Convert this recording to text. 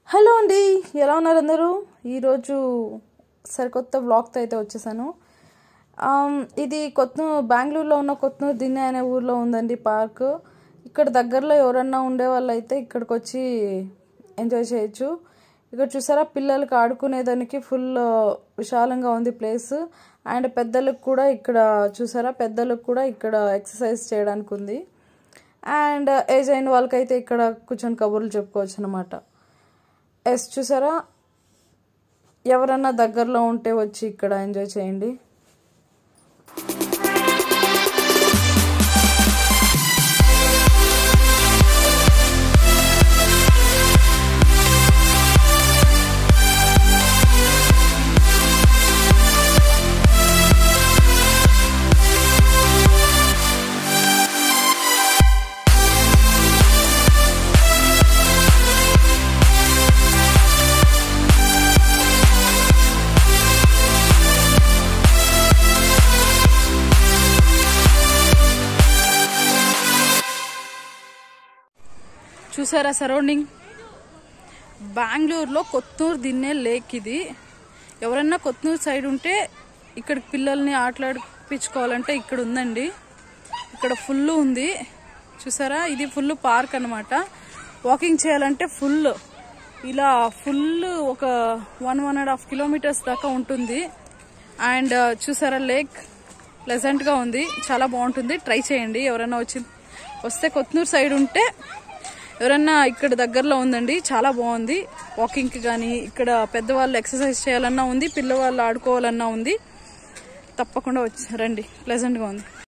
hello అండి ఎలా ఉన్నారు అందరూ ఈరోజు సరికొత్త బ్లాగ్తో అయితే వచ్చేసాను ఆమ్, ఇది కొత్త బెంగళూరులో ఉన్న కొత్తనూరు దిన్నె అనే ఊర్లో ఉందండి పార్క్ ఇక్కడ దగ్గరలో ఎవరన్నా ఉండే వాళ్ళు అయితే ఇక్కడికి వచ్చి ఎంజాయ్ చేయొచ్చు ఇక్కడ చూసారా పిల్లలకి ఆడుకునేదానికి ఫుల్ విశాలంగా ఉంది ప్లేస్ అండ్ పెద్దలకు కూడా ఇక్కడ చూసారా పెద్దలకు కూడా ఇక్కడ ఎక్సర్సైజ్ చేయడానికి ఉంది అండ్ ఏజ్ అయిన వాళ్ళకైతే ఇక్కడ కూర్చొని కబుర్లు చెప్పుకోవచ్చు అనమాట ఎస్ చూసారా ఎవరన్నా దగ్గరలో ఉంటే వచ్చి ఇక్కడ ఎంజాయ్ చేయండి చూసారా సరౌండింగ్ బెంగళూరులో కొత్తూరు దిన్నే లేక్ ఇది ఎవరన్నా కొత్తూరు సైడ్ ఉంటే ఇక్కడ పిల్లల్ని ఆటలాడిపించుకోవాలంటే ఇక్కడ ఉందండి ఇక్కడ ఫుల్ ఉంది చూసారా ఇది ఫుల్ పార్క్ అన్నమాట వాకింగ్ చేయాలంటే ఫుల్ ఇలా ఫుల్ ఒక one one and half kilometres దాకా ఉంటుంది అండ్ చూసారా లేక్ ప్లెజెంట్గా ఉంది చాలా బాగుంటుంది ట్రై చేయండి ఎవరైనా వచ్చి వస్తే కొత్తనూరు సైడ్ ఉంటే ఎవరన్నా ఇక్కడ దగ్గరలో ఉందండి చాలా బాగుంది వాకింగ్కి కానీ ఇక్కడ పెద్దవాళ్ళు ఎక్సర్సైజ్ చేయాలన్నా ఉంది పిల్లవాళ్ళు ఆడుకోవాలన్నా ఉంది తప్పకుండా వచ్చి రండి ప్లెజెంట్గా ఉంది